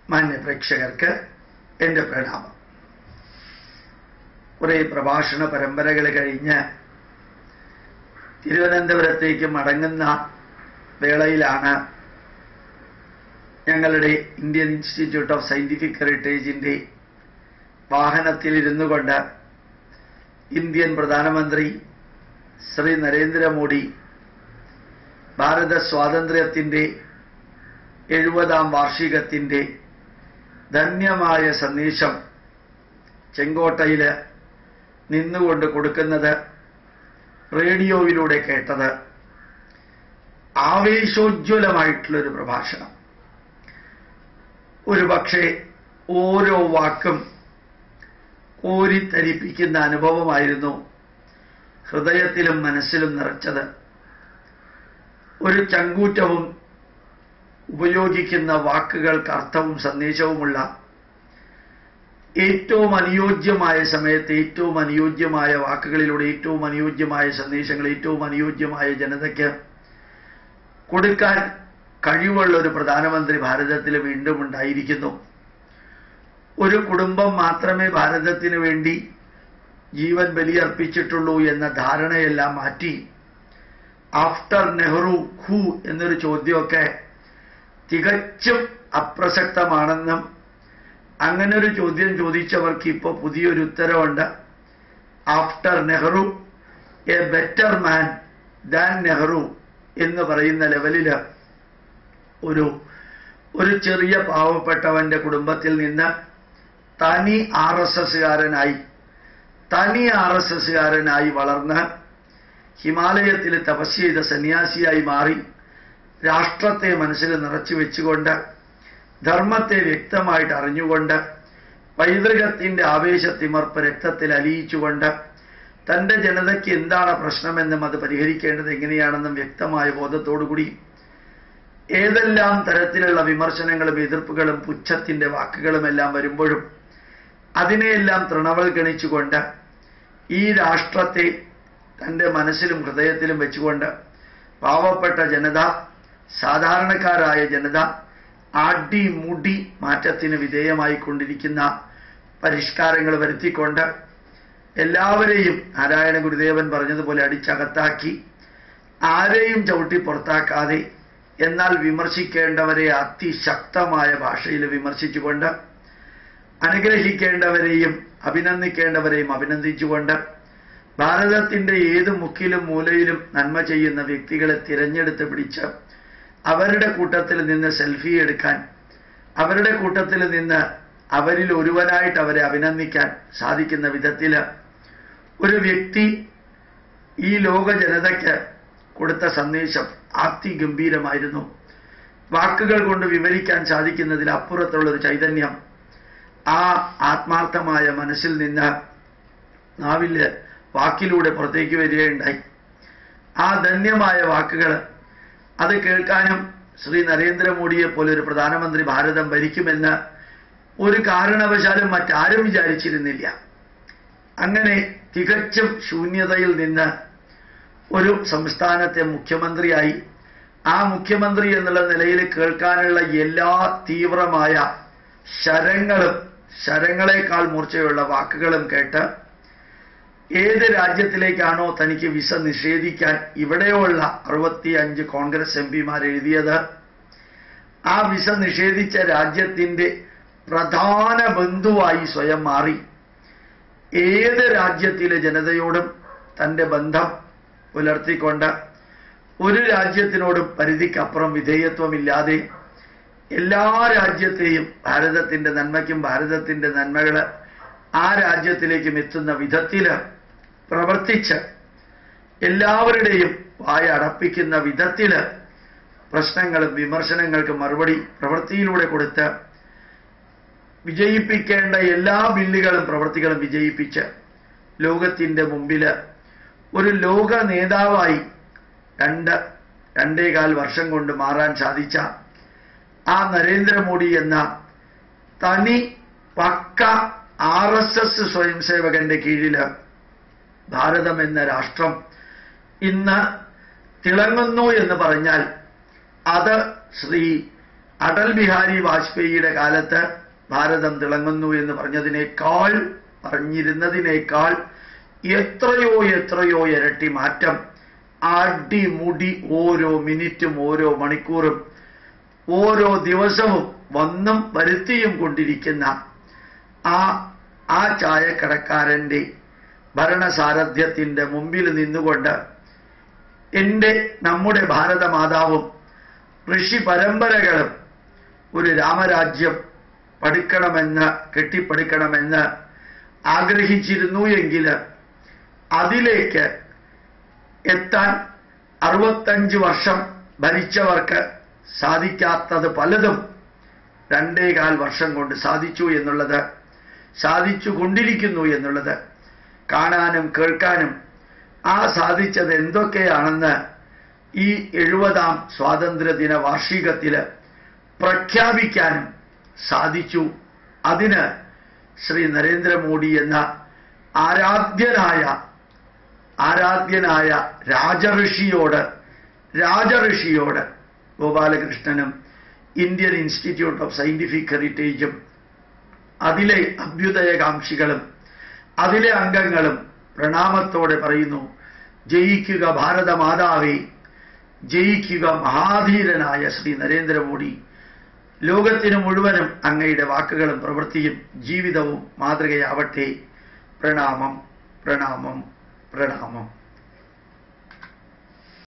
മാന്യ പ്രേക്ഷകർക്ക് എൻ്റെ പ്രണാമം കുറേ പ്രഭാഷണ പരമ്പരകൾ കഴിഞ്ഞ് തിരുവനന്തപുരത്തേക്ക് മടങ്ങുന്ന വേളയിലാണ് ഞങ്ങളുടെ ഇന്ത്യൻ ഇൻസ്റ്റിറ്റ്യൂട്ട് ഓഫ് സയന്റിഫിക് ഹെറിറ്റേജിന്റെ വാഹനത്തിലിരുന്നു കൊണ്ട് ഇന്ത്യൻ പ്രധാനമന്ത്രി ശ്രീ നരേന്ദ്രമോദി ഭാരത സ്വാതന്ത്ര്യത്തിൻ്റെ എഴുപതാം വാർഷികത്തിൻ്റെ ധന്യമായ സന്ദേശം ചെങ്കോട്ടയിൽ നിന്നുകൊണ്ട് കൊടുക്കുന്നത് റേഡിയോയിലൂടെ കേട്ടത് ആവേശോജ്വലമായിട്ടുള്ളൊരു പ്രഭാഷണം ഒരു പക്ഷേ ഓരോ വാക്കും കോരിത്തരിപ്പിക്കുന്ന അനുഭവമായിരുന്നു ഹൃദയത്തിലും മനസ്സിലും നിറച്ചത് ഒരു ചങ്കൂറ്റവും ഉപയോഗിക്കുന്ന വാക്കുകൾക്ക് അർത്ഥവും സന്ദേശവുമുള്ള ഏറ്റവും അനുയോജ്യമായ സമയത്ത് ഏറ്റവും അനുയോജ്യമായ വാക്കുകളിലൂടെ ഏറ്റവും അനുയോജ്യമായ സന്ദേശങ്ങൾ ഏറ്റവും അനുയോജ്യമായ ജനതയ്ക്ക് കൊടുക്കാൻ കഴിവുള്ള ഒരു പ്രധാനമന്ത്രി ഭാരതത്തിൽ വീണ്ടും ഉണ്ടായിരിക്കുന്നു ഒരു കുടുംബം മാത്രമേ ഭാരതത്തിന് വേണ്ടി ജീവൻ ബലിയർപ്പിച്ചിട്ടുള്ളൂ എന്ന ധാരണയെല്ലാം മാറ്റി ആഫ്റ്റർ നെഹ്റു ഹു എന്നൊരു ചോദ്യമൊക്കെ തികച്ചും അപ്രസക്തമാണെന്നും അങ്ങനെ ഒരു ചോദ്യം ചോദിച്ചവർക്ക് ഇപ്പോൾ പുതിയൊരു ഉത്തരവുണ്ട് after Nehru a better man than Nehru എന്ന് പറയുന്ന ലെവലിൽ ഒരു ഒരു ചെറിയ പാവപ്പെട്ടവന്റെ കുടുംബത്തിൽ നിന്ന് തനി ആർ എസ് എസ്സുകാരനായി തനി ആർ എസ് എസ്സുകാരനായി വളർന്ന് ഹിമാലയത്തിൽ തപസ് ചെയ്ത സന്യാസിയായി മാറി രാഷ്ട്രത്തെ മനസ്സിൽ നിറച്ചു വെച്ചുകൊണ്ട് ധർമ്മത്തെ വ്യക്തമായിട്ട് അറിഞ്ഞുകൊണ്ട് പൈതൃകത്തിന്റെ ആവേശത്തിമർപ്പ് രക്തത്തിൽ അലിയിച്ചുകൊണ്ട് തന്റെ ജനതയ്ക്ക് എന്താണ് പ്രശ്നമെന്നും അത് പരിഹരിക്കേണ്ടത് എങ്ങനെയാണെന്നും വ്യക്തമായ ബോധത്തോടുകൂടി ഏതെല്ലാം തരത്തിലുള്ള വിമർശനങ്ങളും എതിർപ്പുകളും പുച്ഛത്തിന്റെ വാക്കുകളും എല്ലാം വരുമ്പോഴും അതിനെയെല്ലാം തൃണവൽഗണിച്ചുകൊണ്ട് ഈ രാഷ്ട്രത്തെ തന്റെ മനസ്സിലും ഹൃദയത്തിലും വെച്ചുകൊണ്ട് പാവപ്പെട്ട ജനത സാധാരണക്കാരായ ജനത ആടി മുടി മാറ്റത്തിന് വിധേയമായിക്കൊണ്ടിരിക്കുന്ന പരിഷ്കാരങ്ങൾ വരുത്തിക്കൊണ്ട് എല്ലാവരെയും നാരായണ ഗുരുദേവൻ പറഞ്ഞതുപോലെ അടിച്ചകത്താക്കി ആരെയും ചവിട്ടി പുറത്താക്കാതെ എന്നാൽ വിമർശിക്കേണ്ടവരെ അതിശക്തമായ ഭാഷയിൽ വിമർശിച്ചുകൊണ്ട് അനുഗ്രഹിക്കേണ്ടവരെയും അഭിനന്ദിക്കേണ്ടവരെയും അഭിനന്ദിച്ചുകൊണ്ട് ഭാരതത്തിന്റെ ഏത് മുക്കിലും മൂലയിലും നന്മ ചെയ്യുന്ന വ്യക്തികളെ തിരഞ്ഞെടുത്ത് പിടിച്ച് അവരുടെ കൂട്ടത്തിൽ നിന്ന് സെൽഫി എടുക്കാൻ അവരുടെ കൂട്ടത്തിൽ നിന്ന് അവരിൽ ഒരുവനായിട്ട് അവരെ അഭിനന്ദിക്കാൻ സാധിക്കുന്ന വിധത്തിൽ ഒരു വ്യക്തി ഈ ലോക ജനതയ്ക്ക് കൊടുത്ത സന്ദേശം അതിഗംഭീരമായിരുന്നു വാക്കുകൾ കൊണ്ട് വിവരിക്കാൻ സാധിക്കുന്നതിൽ അപ്പുറത്തുള്ള ഒരു ചൈതന്യം ആ ആത്മാർത്ഥമായ മനസ്സിൽ നിന്ന് നാവില് വാക്കിലൂടെ പുറത്തേക്ക് വരികയുണ്ടായി ആ ധന്യമായ വാക്കുകൾ അത് കേൾക്കാനും ശ്രീ നരേന്ദ്രമോദിയെ പോലെ ഒരു പ്രധാനമന്ത്രി ഭാരതം ഭരിക്കുമെന്ന് ഒരു കാരണവശാലും മറ്റാരും വിചാരിച്ചിരുന്നില്ല അങ്ങനെ തികച്ചും ശൂന്യതയിൽ നിന്ന് ഒരു സംസ്ഥാനത്തെ മുഖ്യമന്ത്രിയായി ആ മുഖ്യമന്ത്രി എന്നുള്ള നിലയിൽ കേൾക്കാനുള്ള എല്ലാ തീവ്രമായ ശരങ്ങളും ശരങ്ങളെക്കാൾ മൂർച്ചയുള്ള വാക്കുകളും കേട്ട് ഏത് രാജ്യത്തിലേക്കാണോ തനിക്ക് വിസ നിഷേധിക്കാൻ ഇവിടെയുള്ള അറുപത്തി അഞ്ച് കോൺഗ്രസ് എം പിമാർ എഴുതിയത് ആ വിസ നിഷേധിച്ച രാജ്യത്തിന്റെ പ്രധാന ബന്ധുവായി സ്വയം മാറി ഏത് രാജ്യത്തിലെ ജനതയോടും തന്റെ ബന്ധം പുലർത്തിക്കൊണ്ട് ഒരു രാജ്യത്തിനോടും പരിധിക്കപ്പുറം വിധേയത്വമില്ലാതെ എല്ലാ രാജ്യത്തെയും ഭാരതത്തിന്റെ നന്മയ്ക്കും ഭാരതത്തിന്റെ നന്മകള് ആ രാജ്യത്തിലേക്കും എത്തുന്ന വിധത്തില് പ്രവർത്തിച്ച് എല്ലാവരുടെയും വായ അടപ്പിക്കുന്ന വിധത്തില് പ്രശ്നങ്ങളും വിമർശനങ്ങൾക്ക് മറുപടി പ്രവൃത്തിയിലൂടെ കൊടുത്ത് വിജയിപ്പിക്കേണ്ട എല്ലാ ബില്ലുകളും പ്രവൃത്തികളും വിജയിപ്പിച്ച് ലോകത്തിന്റെ മുമ്പില് ഒരു ലോക നേതാവായി രണ്ട് രണ്ടേകാൽ വർഷം കൊണ്ട് മാറാൻ സാധിച്ച ആ നരേന്ദ്രമോദി എന്ന തനി പക്ക ആർ എസ് എസ് സ്വയംസേവകന്റെ കീഴില് ഭാരതം എന്ന രാഷ്ട്രം ഇന്ന് തിളങ്ങുന്നു എന്ന് പറഞ്ഞാൽ അത് ശ്രീ അടൽ ബിഹാരി വാജ്പേയിയുടെ കാലത്ത് ഭാരതം തിളങ്ങുന്നു എന്ന് പറഞ്ഞതിനേക്കാൾ പറഞ്ഞിരുന്നതിനേക്കാൾ എത്രയോ എത്രയോ ഇരട്ടി മാറ്റം അടിമുടി ഓരോ മിനിറ്റും ഓരോ മണിക്കൂറും ഓരോ ദിവസവും വന്നും വരുത്തിയും കൊണ്ടിരിക്കുന്ന ആ ആ ചായക്കടക്കാരൻ്റെ ഭരണസാരഥ്യത്തിൻ്റെ മുമ്പിൽ നിന്നുകൊണ്ട് എൻ്റെ നമ്മുടെ ഭാരതമാതാവും ഋഷി പരമ്പരകളും ഒരു രാമരാജ്യം പഠിക്കണമെന്ന് കെട്ടിപ്പടുക്കണമെന്ന് ആഗ്രഹിച്ചിരുന്നു എങ്കിൽ അതിലേക്ക് എത്താൻ അറുപത്തഞ്ച് വർഷം ഭരിച്ചവർക്ക് സാധിക്കാത്തത് പലതും രണ്ടേകാൽ വർഷം കൊണ്ട് സാധിച്ചു എന്നുള്ളത് സാധിച്ചു കൊണ്ടിരിക്കുന്നു എന്നുള്ളത് കാണാനും കേൾക്കാനും ആ സാധിച്ചത് എന്തൊക്കെയാണെന്ന് ഈ എഴുപതാം സ്വാതന്ത്ര്യദിന വാർഷികത്തിൽ പ്രഖ്യാപിക്കാനും സാധിച്ചു അതിന് ശ്രീ നരേന്ദ്രമോദി എന്ന ആരാധ്യനായ ആരാധ്യനായ രാജഋഷിയോട് രാജഋഷിയോട് ഗോപാലകൃഷ്ണനും ഇന്ത്യൻ ഇൻസ്റ്റിറ്റ്യൂട്ട് ഓഫ് സയന്റിഫിക് ഹെറിറ്റേജും അതിലെ അഭ്യുദയകാംക്ഷികളും അതിലെ അംഗങ്ങളും പ്രണാമത്തോടെ പറയുന്നു ജയിക്കുക ഭാരതമാതാവേ ജയിക്കുക മഹാധീരനായ ശ്രീ നരേന്ദ്രമോദി ലോകത്തിന് മുഴുവനും അങ്ങയുടെ വാക്കുകളും പ്രവൃത്തിയും ജീവിതവും മാതൃകയാവട്ടെ പ്രണാമം പ്രണാമം പ്രണാമം